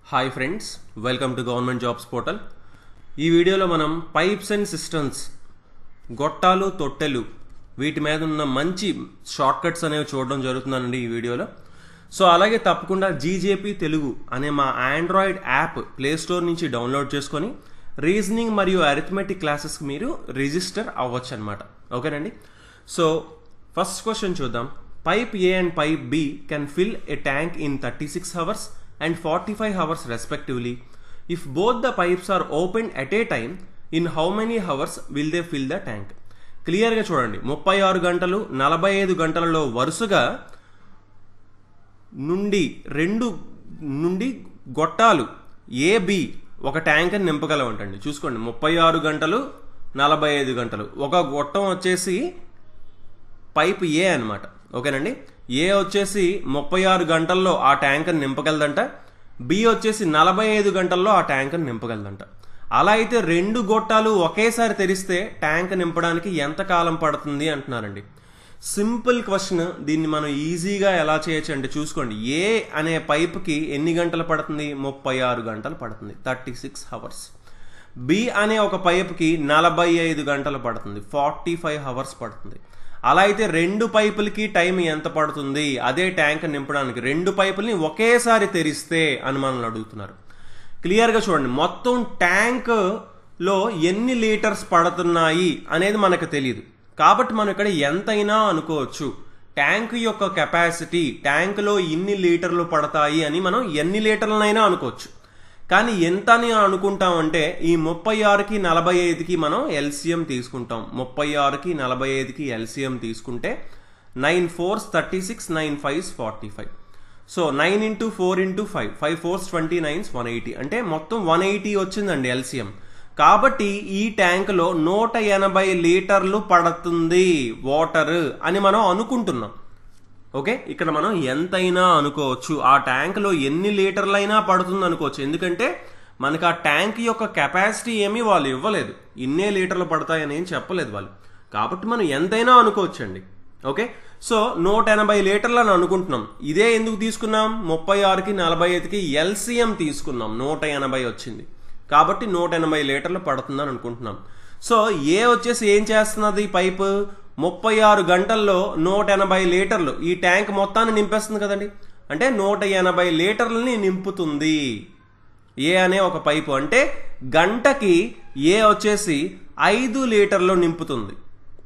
hi friends welcome to government jobs portal ఈ వీడియోలో మనం పైప్స్ అండ్ సిస్టమ్స్ గొట్టాలు తొట్టెలు వీటి మీద ఉన్న మంచి షార్ట్ కట్స్ అనేవి చూడడం జరుగుతుందండి ఈ వీడియోలో సో అలాగే తప్పకుండా జీజేపీ తెలుగు అనే మా ఆండ్రాయిడ్ యాప్ ప్లే స్టోర్ నుంచి డౌన్లోడ్ చేసుకొని రీజనింగ్ మరియు అరిథమెటిక్ క్లాసెస్కి మీరు రిజిస్టర్ అవ్వచ్చు అనమాట ఓకేనండి సో ఫస్ట్ క్వశ్చన్ చూద్దాం pipe A and pipe B can fill a tank in thirty six hours and forty five hours respectively if both the pipes are open at a time in how many hours will they fill the tank క్లియర్గా చూడండి ముప్పై ఆరు గంటలు నలభై ఐదు గంటలలో వరుసగా నుండి రెండు నుండి గొట్టాలు ఏ బి ఒక ట్యాంక్ అని నింపగలవంటండి చూసుకోండి ముప్పై ఆరు గంటలు నలభై ఐదు గంటలు ఒక గొట్టం వచ్చేసి పైప్ ఏ అనమాట ఓకేనండి ఏ వచ్చేసి ముప్పై ఆరు గంటల్లో ఆ ట్యాంకర్ నింపగలదంట బి వచ్చేసి నలభై ఐదు గంటల్లో ఆ ట్యాంకర్ నింపగలదంట అలా అయితే రెండు గొట్టాలు ఒకేసారి తెరిస్తే ట్యాంక్ నింపడానికి ఎంత కాలం పడుతుంది అంటున్నారండి సింపుల్ క్వశ్చన్ దీన్ని మనం ఈజీగా ఎలా చేయొచ్చు అంటే చూసుకోండి ఏ అనే పైప్కి ఎన్ని గంటలు పడుతుంది ముప్పై ఆరు గంటలు పడుతుంది థర్టీ సిక్స్ అవర్స్ బి అనే ఒక పైప్కి నలభై ఐదు గంటలు పడుతుంది ఫార్టీ ఫైవ్ అవర్స్ పడుతుంది అలా అయితే రెండు పైపులకి టైం ఎంత పడుతుంది అదే ట్యాంక్ నింపడానికి రెండు పైపుల్ని ఒకేసారి తెరిస్తే అని మనల్ని అడుగుతున్నారు క్లియర్గా చూడండి మొత్తం ట్యాంక్లో ఎన్ని లీటర్స్ పడుతున్నాయి అనేది మనకు తెలియదు కాబట్టి మనం ఇక్కడ ఎంతైనా అనుకోవచ్చు ట్యాంక్ యొక్క కెపాసిటీ ట్యాంకులో ఇన్ని లీటర్లు పడతాయి అని మనం ఎన్ని లీటర్లనైనా అనుకోవచ్చు కానీ ఎంత అని అనుకుంటామంటే ఈ ముప్పై ఆరుకి నలభై ఐదుకి మనం ఎల్సిఎం తీసుకుంటాం ముప్పై ఆరుకి నలభై ఐదుకి ఎల్సిఎం తీసుకుంటే nine fours thirty six nine fives forty five so nine into four into five five fours twenty nines one eighty అంటే మొత్తం వన్ ఎయిటీ వచ్చిందండి ఎల్సిఎం కాబట్టి ఈ ట్యాంకులో నూట ఎనభై లీటర్లు పడుతుంది వాటర్ అని మనం అనుకుంటున్నాం ఓకే ఇక్కడ మనం ఎంతైనా అనుకోవచ్చు ఆ ట్యాంక్లో ఎన్ని లీటర్లైనా పడుతుంది అనుకోవచ్చు ఎందుకంటే మనకు ఆ ట్యాంక్ యొక్క కెపాసిటీ ఏమీ వాళ్ళు ఇవ్వలేదు ఇన్నే లీటర్లు పడతాయని ఏం చెప్పలేదు వాళ్ళు కాబట్టి మనం ఎంతైనా అనుకోవచ్చు అండి ఓకే సో నూట ఎనభై లీటర్లు అని అనుకుంటున్నాం ఇదే ఎందుకు తీసుకున్నాం ముప్పై ఆరుకి నలభై ఐదుకి ఎల్సిఎం తీసుకున్నాం నూట ఎనభై వచ్చింది కాబట్టి నూట ఎనభై లీటర్లు పడుతుందని అనుకుంటున్నాం సో ఏ వచ్చేసి ఏం చేస్తున్నది పైపు ముప్పై ఆరు గంటల్లో నూట ఎనభై లీటర్లు ఈ ట్యాంక్ మొత్తాన్ని నింపేస్తుంది కదండి అంటే నూట ఎనభై లీటర్లని నింపుతుంది ఏ అనే ఒక పైపు అంటే గంటకి ఏ వచ్చేసి ఐదు లీటర్లు నింపుతుంది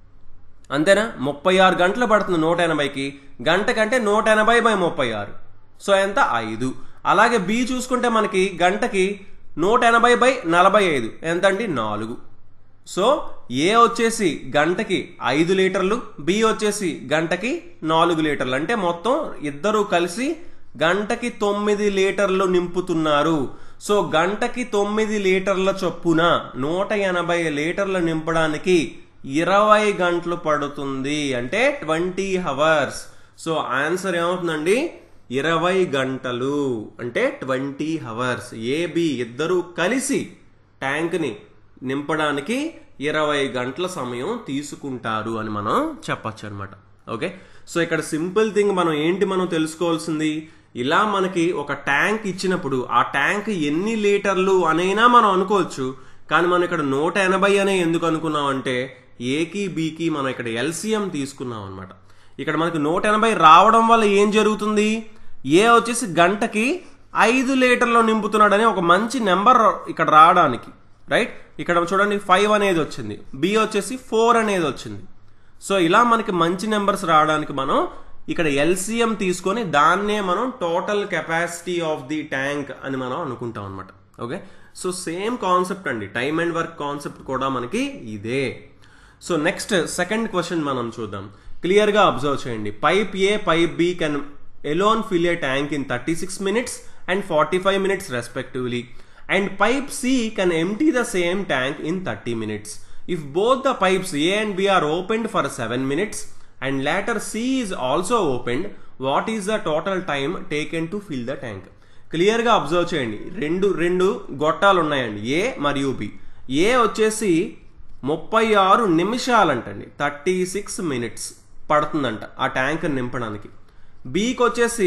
అంతేనా ముప్పై ఆరు గంటలు పడుతుంది నూట ఎనభైకి గంటకంటే నూట ఎనభై బై ముప్పై ఆరు సో ఎంత ఐదు అలాగే బి చూసుకుంటే మనకి గంటకి నూట ఎనభై బై నలభై ఐదు ఎంత అండి నాలుగు సో ఏ వచ్చేసి గంటకి ఐదు లీటర్లు బి వచ్చేసి గంటకి నాలుగు లీటర్లు అంటే మొత్తం ఇద్దరు కలిసి గంటకి తొమ్మిది లీటర్లు నింపుతున్నారు సో గంటకి తొమ్మిది లీటర్ల చొప్పున నూట ఎనభై లీటర్లు నింపడానికి ఇరవై గంటలు పడుతుంది అంటే ట్వంటీ హవర్స్ సో ఆన్సర్ ఏమవుతుందండి ఇరవై గంటలు అంటే ట్వంటీ హవర్స్ ఏబి ఇద్దరు కలిసి ట్యాంక్ని నింపడానికి ఇరవై గంటల సమయం తీసుకుంటారు అని మనం చెప్పచ్చు అనమాట ఓకే సో ఇక్కడ సింపుల్ థింగ్ మనం ఏంటి మనం తెలుసుకోవాల్సింది ఇలా మనకి ఒక ట్యాంక్ ఇచ్చినప్పుడు ఆ ట్యాంక్ ఎన్ని లీటర్లు అనైనా మనం అనుకోవచ్చు కానీ మనం ఇక్కడ నూట ఎనభై అనే ఎందుకు అనుకున్నాం అంటే ఏకి బీకి మనం ఇక్కడ ఎల్సిఎం తీసుకున్నాం అనమాట ఇక్కడ మనకి నూట ఎనభై రావడం వల్ల ఏం జరుగుతుంది ఏ వచ్చేసి గంటకి ఐదు లీటర్లు నింపుతున్నాడని ఒక మంచి నెంబర్ ఇక్కడ రావడానికి రైట్ ఇక్కడ చూడండి ఫైవ్ అనేది వచ్చింది బి వచ్చేసి ఫోర్ అనేది వచ్చింది సో ఇలా మనకి మంచి నెంబర్స్ రావడానికి మనం ఇక్కడ ఎల్సిఎం తీసుకొని దాన్నే మనం total capacity of the tank అని మనం అనుకుంటాం అనమాట ఓకే సో సేమ్ కాన్సెప్ట్ అండి టైమ్ అండ్ వర్క్ కాన్సెప్ట్ కూడా మనకి ఇదే సో నెక్స్ట్ సెకండ్ క్వశ్చన్ మనం చూద్దాం క్లియర్గా అబ్జర్వ్ చేయండి pipe A pipe B can alone fill a tank in thirty six minutes and forty five minutes respectively and pipe C can empty the same tank in thirty minutes if both the pipes A and B are opened for seven minutes and later C is also opened what is the total time taken to fill the tank క్లియర్గా observe చేయండి రెండు రెండు గొట్టాలు ఉన్నాయండి ఏ మరియు B ఏ వచ్చేసి ముప్పై ఆరు నిమిషాలంటండి థర్టీ సిక్స్ మినిట్స్ పడుతుందంట ఆ ట్యాంక్ నింపడానికి బీకి వచ్చేసి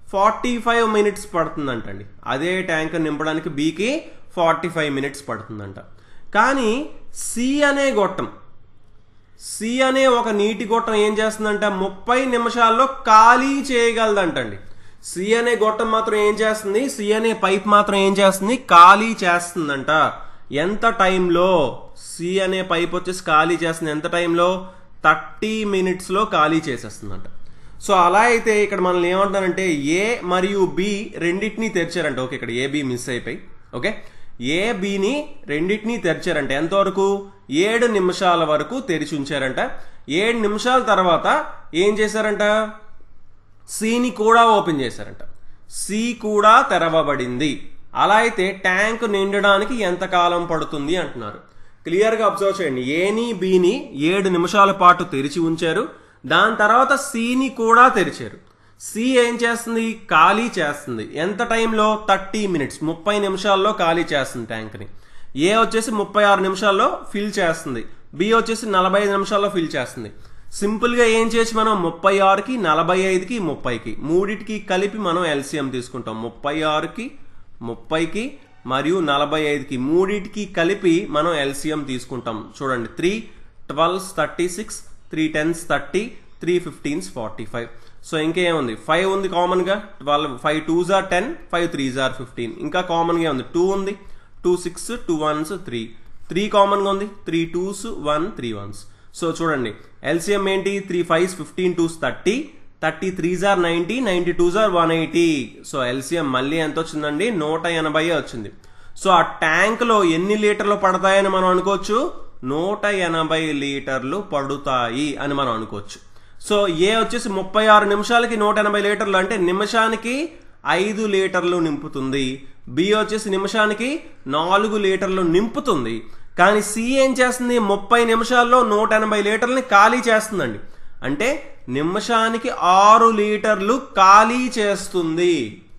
ఫార్టీ ఫైవ్ మినిట్స్ పడుతుందంటండి అదే ట్యాంకర్ నింపడానికి బీకి ఫార్టీ ఫైవ్ మినిట్స్ పడుతుందంట కానీ సి అనే గొట్టం సి అనే ఒక నీటి గొట్టం ఏం చేస్తుందంట ముప్పై నిమిషాల్లో ఖాళీ చేయగలదంటండి సి అనే గొట్టం మాత్రం ఏం చేస్తుంది సి అనే పైప్ మాత్రం ఏం చేస్తుంది ఖాళీ చేస్తుందంట ఎంత టైంలో సి అనే పైప్ వచ్చేసి ఖాళీ చేస్తుంది ఎంత టైంలో థర్టీ మినిట్స్లో ఖాళీ చేసేస్తుందంట సో అలా అయితే ఇక్కడ మనల్ని ఏమంటున్నారంటే ఏ మరియు బి రెండింటినీ తెరిచారంట ఓకే ఇక్కడ ఏ బి మిస్ అయిపోయి ఓకే ఏ బిని రెండింటినీ తెరిచారంట ఎంతవరకు ఏడు నిమిషాల వరకు తెరిచి ఉంచారంట ఏడు నిమిషాల తర్వాత ఏం చేశారంట సిని కూడా ఓపెన్ చేశారంట సి కూడా తెరవబడింది అలా అయితే ట్యాంక్ నిండడానికి ఎంత కాలం పడుతుంది అంటున్నారు క్లియర్గా అబ్జర్వ్ చేయండి ఏని బిని ఏడు నిమిషాల పాటు తెరిచి ఉంచారు దాని తర్వాత సిని కూడా తెరిచారు సి ఏం చేస్తుంది ఖాళీ చేస్తుంది ఎంత టైంలో థర్టీ మినిట్స్ ముప్పై నిమిషాల్లో ఖాళీ చేస్తుంది ట్యాంక్ని ఏ వచ్చేసి ముప్పై ఆరు నిమిషాల్లో ఫిల్ చేస్తుంది బి వచ్చేసి నలభై ఐదు నిమిషాల్లో ఫిల్ చేస్తుంది సింపుల్గా ఏం చేయొచ్చు మనం ముప్పై ఆరుకి నలభై ఐదుకి ముప్పైకి మూడిటికి కలిపి మనం ఎల్సిఎం తీసుకుంటాం ముప్పై ఆరుకి ముప్పైకి మరియు నలభై ఐదుకి మూడిటికి కలిపి మనం ఎల్సిఎం తీసుకుంటాం చూడండి three twelves thirty six three tens thirty three fifteens forty five so ఇంకేముంది ఫైవ్ ఉంది కామన్గా ట్వెల్వ్ ఫైవ్ టూ జార్ టెన్ ఫైవ్ త్రీ జార్ ఫిఫ్టీన్ ఇంకా కామన్గా ఉంది టూ ఉంది two six two ones three three కామన్గా ఉంది three twos one three ones so చూడండి ఎల్సిఎం ఏంటి three fives fifteen twos thirty thirty three జార్ నైంటీ నైంటీ టూ జార్ వన్ ఎయిటీ సో ఎల్సిఎం మళ్ళీ ఎంత వచ్చిందండి నూట ఎనభై వచ్చింది సో ఆ ట్యాంక్లో ఎన్ని లీటర్లు పడతాయని మనం అనుకోవచ్చు నూట ఎనభై లీటర్లు పడుతాయి అని మనం అనుకోవచ్చు సో ఏ వచ్చేసి ముప్పై ఆరు నిమిషాలకి నూట ఎనభై లీటర్లు అంటే నిమిషానికి ఐదు లీటర్లు నింపుతుంది బి వచ్చేసి నిమిషానికి నాలుగు లీటర్లు నింపుతుంది కానీ సి ఏం చేస్తుంది ముప్పై నిమిషాల్లో నూట ఎనభై లీటర్లని ఖాళీ చేస్తుందండి అంటే నిమిషానికి ఆరు లీటర్లు ఖాళీ చేస్తుంది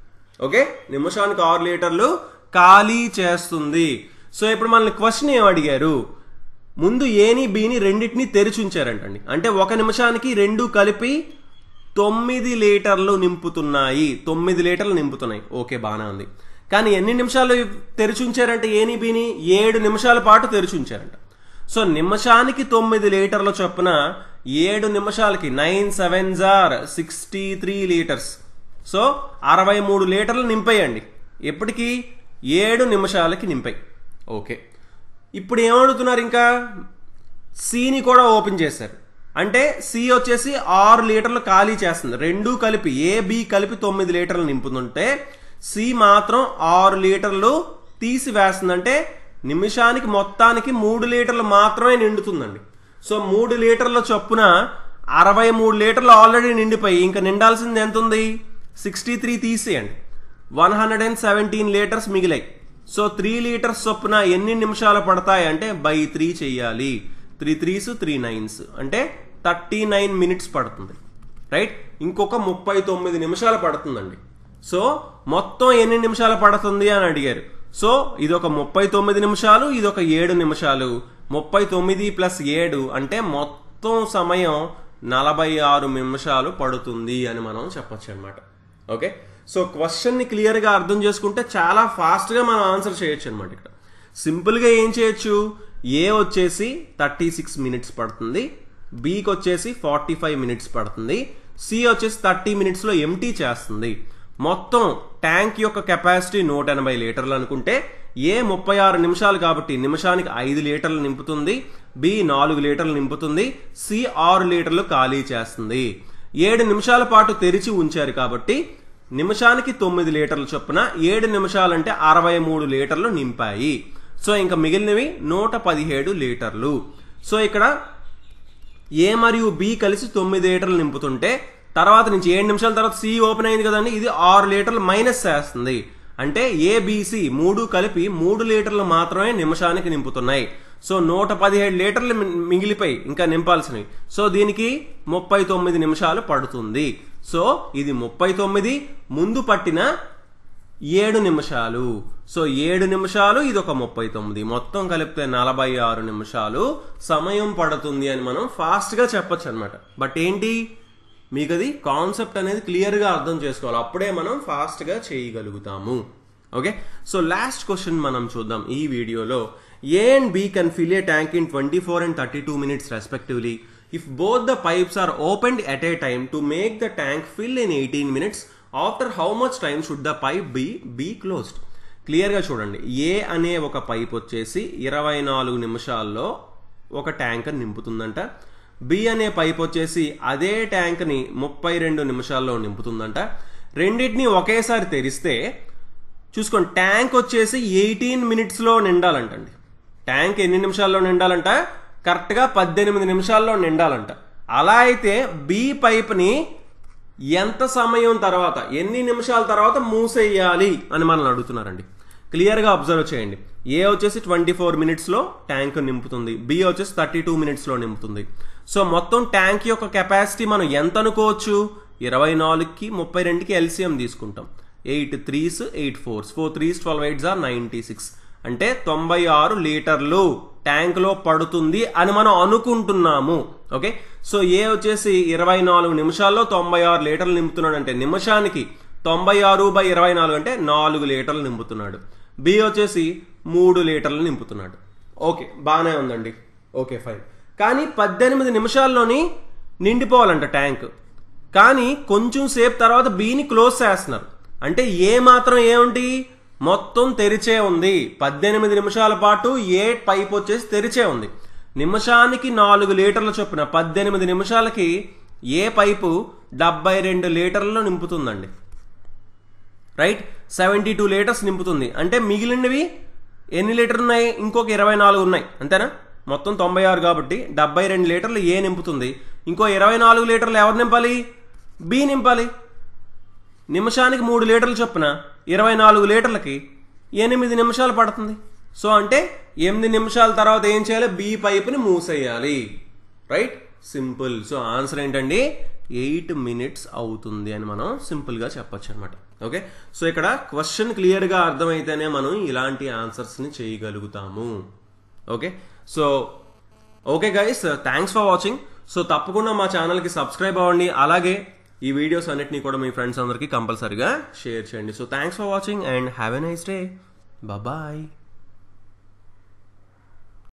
ఓకే నిమిషానికి ఆరు లీటర్లు ఖాళీ చేస్తుంది సో ఇప్పుడు మనల్ని క్వశ్చన్ ఏం అడిగారు ముందు ఏని బీని రెండింటిని తెరిచి ఉంచారంటండి అంటే ఒక నిమిషానికి రెండు కలిపి తొమ్మిది లీటర్లు నింపుతున్నాయి తొమ్మిది లీటర్లు నింపుతున్నాయి ఓకే బాగానే ఉంది కానీ ఎన్ని నిమిషాలు తెరిచి ఉంచారంటే ఏని బీని ఏడు నిమిషాల పాటు తెరిచి ఉంచారంట సో నిమిషానికి తొమ్మిది లీటర్ల చొప్పున ఏడు నిమిషాలకి నైన్ సెవెన్ జార్ సిక్స్టీ త్రీ లీటర్స్ సో అరవై మూడు లీటర్లు నింపేయండి ఎప్పటికి ఏడు నిమిషాలకి నింపాయి ఓకే ఇప్పుడు ఏమడుగుతున్నారు ఇంకా సిని కూడా ఓపెన్ చేశారు అంటే సి వచ్చేసి ఆరు లీటర్లు ఖాళీ చేస్తుంది రెండు కలిపి ఏ బి కలిపి తొమ్మిది లీటర్లు నింపుతుంటే సి మాత్రం ఆరు లీటర్లు తీసివేస్తుంది అంటే నిమిషానికి మొత్తానికి మూడు లీటర్లు మాత్రమే నిండుతుందండి సో మూడు లీటర్ల చొప్పున అరవై మూడు లీటర్లు ఆల్రెడీ నిండిపోయి ఇంకా నిండాల్సింది ఎంత ఉంది సిక్స్టీ త్రీ తీసేయండి one hundred and seventeen litres మిగిలాయి సో త్రీ లీటర్స్ చొప్పున ఎన్ని నిమిషాలు పడతాయి అంటే బై త్రీ చెయ్యాలి త్రీ త్రీస్ త్రీ నైన్స్ అంటే థర్టీ నైన్ మినిట్స్ పడుతుంది రైట్ ఇంకొక ముప్పై తొమ్మిది నిమిషాలు పడుతుందండి సో మొత్తం ఎన్ని నిమిషాలు పడుతుంది అని అడిగారు సో ఇది ఒక ముప్పై తొమ్మిది నిమిషాలు ఇది ఒక ఏడు నిమిషాలు ముప్పై తొమ్మిది ప్లస్ ఏడు అంటే మొత్తం సమయం నలభై ఆరు నిమిషాలు పడుతుంది అని మనం చెప్పొచ్చు అనమాట ఓకే సో క్వశ్చన్ని క్లియర్గా అర్థం చేసుకుంటే చాలా ఫాస్ట్గా మనం ఆన్సర్ చేయొచ్చు అనమాట ఇక్కడ సింపుల్గా ఏం చేయొచ్చు ఏ వచ్చేసి థర్టీ సిక్స్ మినిట్స్ పడుతుంది బీకి వచ్చేసి ఫార్టీ ఫైవ్ మినిట్స్ పడుతుంది సి వచ్చేసి థర్టీ మినిట్స్లో ఎంటీ చేస్తుంది మొత్తం ట్యాంక్ యొక్క కెపాసిటీ నూట ఎనభై లీటర్లు అనుకుంటే ఏ ముప్పై ఆరు నిమిషాలు కాబట్టి నిమిషానికి ఐదు లీటర్లు నింపుతుంది బి నాలుగు లీటర్లు నింపుతుంది సి ఆరు లీటర్లు ఖాళీ చేస్తుంది ఏడు నిమిషాల పాటు తెరిచి ఉంచారు కాబట్టి నిమిషానికి తొమ్మిది లీటర్ల చొప్పున ఏడు నిమిషాలంటే అరవై మూడు లీటర్లు నింపాయి సో ఇంకా మిగిలినవి నూట పదిహేడు లీటర్లు సో ఇక్కడ ఏ మరియు బి కలిసి తొమ్మిది లీటర్లు నింపుతుంటే తర్వాత నుంచి ఏడు నిమిషాల తర్వాత సి ఓపెన్ అయింది కదండి ఇది ఆరు లీటర్లు మైనస్ చేస్తుంది అంటే ఏబిసి మూడు కలిపి మూడు లీటర్లు మాత్రమే నిమిషానికి నింపుతున్నాయి సో నూట పదిహేడు లీటర్లు మిగిలిపోయి ఇంకా నింపాల్సినవి సో దీనికి ముప్పై తొమ్మిది నిమిషాలు పడుతుంది సో ఇది ముప్పై తొమ్మిది ముందు పట్టిన ఏడు నిమిషాలు సో ఏడు నిమిషాలు ఇది ఒక ముప్పై తొమ్మిది మొత్తం కలిపితే నలభై ఆరు నిమిషాలు సమయం పడుతుంది అని మనం ఫాస్ట్ గా చెప్పొచ్చు అనమాట బట్ ఏంటి మీకు అది కాన్సెప్ట్ అనేది క్లియర్గా అర్థం చేసుకోవాలి అప్పుడే మనం ఫాస్ట్గా చేయగలుగుతాము ఓకే సో లాస్ట్ క్వశ్చన్ మనం చూద్దాం ఈ వీడియోలో A and B can fill a tank in twenty four and thirty two minutes respectively if both the pipes are opened at a time to make the tank fill in eighteen minutes after how much time should the pipe B be closed క్లియర్గా చూడండి ఏ అనే ఒక pipe వచ్చేసి ఇరవై నాలుగు నిమిషాల్లో ఒక tanker నింపుతుందంట బి అనే పైప్ వచ్చేసి అదే ట్యాంక్ని ముప్పై రెండు నిమిషాల్లో నింపుతుందంట రెండింటిని ఒకేసారి తెరిస్తే చూసుకోండి ట్యాంక్ వచ్చేసి ఎయిటీన్ మినిట్స్లో నిండాలంటండి ట్యాంక్ ఎన్ని నిమిషాల్లో నిండాలంట కరెక్ట్గా పద్దెనిమిది నిమిషాల్లో నిండాలంట అలా అయితే బి పైప్ని ఎంత సమయం తర్వాత ఎన్ని నిమిషాల తర్వాత మూసేయాలి అని మనల్ని అడుగుతున్నారండి క్లియర్గా అబ్జర్వ్ చేయండి ఏ వచ్చేసి ట్వంటీ ఫోర్ మినిట్స్లో ట్యాంక్ నింపుతుంది బి వచ్చేసి థర్టీ టూ మినిట్స్లో నింపుతుంది సో మొత్తం ట్యాంక్ యొక్క కెపాసిటీ మనం ఎంత అనుకోవచ్చు ఇరవై నాలుగుకి ముప్పై రెండుకి ఎల్సిఎం తీసుకుంటాం eight threes eight fours four threes twelve eights are ninety six అంటే తొంభై ఆరు లీటర్లు ట్యాంక్లో పడుతుంది అని మనం అనుకుంటున్నాము ఓకే సో ఏ వచ్చేసి ఇరవై నాలుగు నిమిషాల్లో తొంభై ఆరు లీటర్లు నింపుతున్నాడు అంటే నిమిషానికి తొంభై ఆరు బై ఇరవై నాలుగు అంటే నాలుగు లీటర్లు నింపుతున్నాడు బి వచ్చేసి మూడు లీటర్లు నింపుతున్నాడు ఓకే బాగానే ఉందండి ఓకే ఫైన్ కానీ పద్దెనిమిది నిమిషాల్లోని నిండిపోవాలంట ట్యాంక్ కానీ కొంచెం సేపు తర్వాత బీని క్లోజ్ చేస్తున్నారు అంటే ఏ మాత్రం ఏముంటి మొత్తం తెరిచే ఉంది పద్దెనిమిది నిమిషాల పాటు ఏ పైప్ వచ్చేసి తెరిచే ఉంది నిమిషానికి నాలుగు లీటర్ల చొప్పున పద్దెనిమిది నిమిషాలకి ఏ పైపు డెబ్బై రెండు లీటర్లలో నింపుతుందండి రైట్ సెవెంటీ టూ లీటర్స్ నింపుతుంది అంటే మిగిలినవి ఎన్ని లీటర్లు ఉన్నాయి ఇంకొక ఇరవై నాలుగు ఉన్నాయి అంతేనా మొత్తం తొంభై ఆరు కాబట్టి డెబ్బై రెండు లీటర్లు ఏ నింపుతుంది ఇంకో ఇరవై నాలుగు లీటర్లు ఎవరు నింపాలి బి నింపాలి నిమిషానికి మూడు లీటర్లు చొప్పున ఇరవై నాలుగు లీటర్లకి ఎనిమిది నిమిషాలు పడుతుంది సో అంటే ఎనిమిది నిమిషాల తర్వాత ఏం చేయాలి బి పైప్ని మూసేయాలి రైట్ సింపుల్ సో ఆన్సర్ ఏంటండి ఎయిట్ మినిట్స్ అవుతుంది అని మనం సింపుల్గా చెప్పొచ్చు అనమాట ఓకే సో ఇక్కడ క్వశ్చన్ క్లియర్గా అర్థమైతేనే మనం ఇలాంటి ఆన్సర్స్ని చేయగలుగుతాము okay so okay guys thanks for watching so తప్పకుండా మా ఛానల్కి సబ్స్క్రైబ్ అవ్వండి అలాగే ఈ వీడియోస్ అన్నిటిని కూడా మీ ఫ్రెండ్స్ అందరికీ కంపల్సరీగా షేర్ చేయండి so thanks for watching and have a nice day bye